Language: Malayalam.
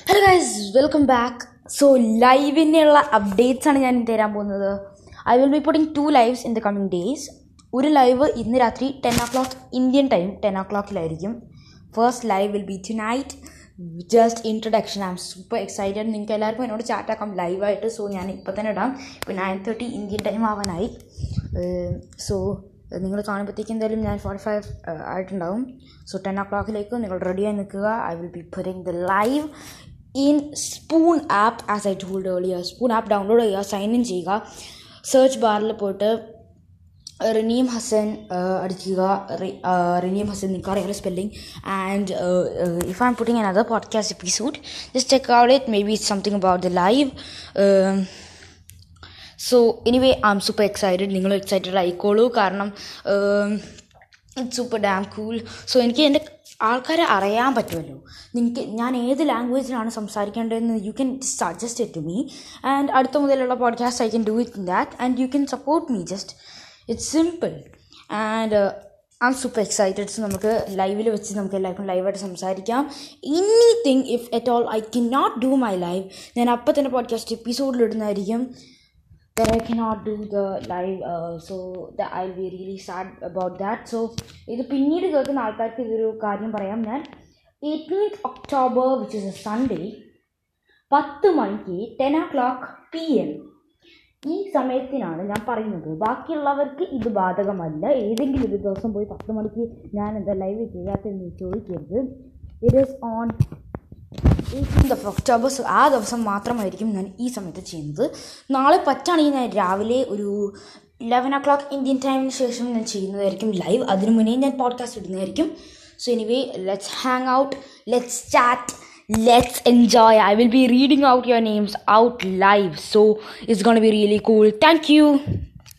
hello guys welcome back so ലൈവിനുള്ള അപ്ഡേറ്റ്സ് ആണ് ഞാൻ തരാൻ പോകുന്നത് I will be putting two lives in the coming days ഒരു ലൈവ് ഇന്ന് രാത്രി ten o'clock Indian time ten ഓ ക്ലോക്കിലായിരിക്കും first live will be tonight just introduction I'm super excited നിങ്ങൾക്ക് എല്ലാവർക്കും എന്നോട് ചാറ്റ് ആക്കാം ലൈവായിട്ട് സോ ഞാൻ ഇപ്പം തന്നെ ഇടാം ഇപ്പോൾ നയൻ തേർട്ടി ഇന്ത്യൻ ടൈം ആവാനായി സോ നിങ്ങൾ കാണുമ്പോഴത്തേക്കും എന്തായാലും ഞാൻ ഫോർട്ടി ഫൈവ് ആയിട്ടുണ്ടാവും സോ ടെൻ ഓ ക്ലോക്കിലേക്ക് നിങ്ങൾ റെഡിയായി നിൽക്കുക I will be putting the live in spoon app as I told earlier spoon app download ചെയ്യുക സൈൻ ഇൻ ചെയ്യുക സെർച്ച് ബാറിൽ പോയിട്ട് റിനീം ഹസൻ അടിക്കുക റിനീം ഹസൻ നിങ്ങൾക്ക് അറിയാലോ spelling and if I'm putting another podcast episode just check out it may be it something about the live so anyway I'm super excited നിങ്ങൾ എക്സൈറ്റഡ് ആയിക്കോളൂ കാരണം it's super damn cool so എനിക്ക് എൻ്റെ ആൾക്കാരെ അറിയാൻ പറ്റുമല്ലോ നിങ്ങൾക്ക് ഞാൻ ഏത് ലാംഗ്വേജിലാണ് സംസാരിക്കേണ്ടതെന്ന് you can suggest it to me and അടുത്ത മുതലുള്ള podcast I can do it in that and you can support me just it's simple and I'm super excited so നമുക്ക് ലൈവിൽ വെച്ച് നമുക്ക് എല്ലാവർക്കും ലൈവായിട്ട് സംസാരിക്കാം anything if at all I can not do my live ഞാൻ അപ്പം തന്നെ പോഡ്കാസ്റ്റ് എപ്പിസോഡിലിടുന്നതായിരിക്കും that I cannot do the live uh, so that I'll be really sad about that so ഇത് പിന്നീട് കേൾക്കുന്ന ആൾക്കാർക്ക് ഇതൊരു കാര്യം പറയാം ഞാൻ eighteenth October which is a Sunday പത്ത് മണിക്ക് ten o'clock P M ഈ സമയത്തിനാണ് ഞാൻ പറയുന്നത് ബാക്കിയുള്ളവർക്ക് ഇത് ബാധകമല്ല ഏതെങ്കിലും ഒരു ദിവസം പോയി പത്ത് മണിക്ക് ഞാൻ എന്താ ലൈവ് ചെയ്യാത്തതെന്ന് ചോദിക്കരുത് it is on eighteenth of October so ആ ദിവസം മാത്രമായിരിക്കും ഞാൻ ഈ സമയത്ത് ചെയ്യുന്നത് നാളെ പറ്റുകയാണെങ്കിൽ ഞാൻ രാവിലെ ഒരു ലെവൻ ഒ ക്ലോക്ക് ഇന്ത്യൻ ടൈമിന് ശേഷം ഞാൻ ചെയ്യുന്നതായിരിക്കും ലൈവ് അതിനു മുന്നേ ഞാൻ പോഡ്കാസ്റ്റ് ഇടുന്നതായിരിക്കും so anyway let's hang out let's chat let's enjoy I will be reading out your names out live so it's gonna be really cool thank U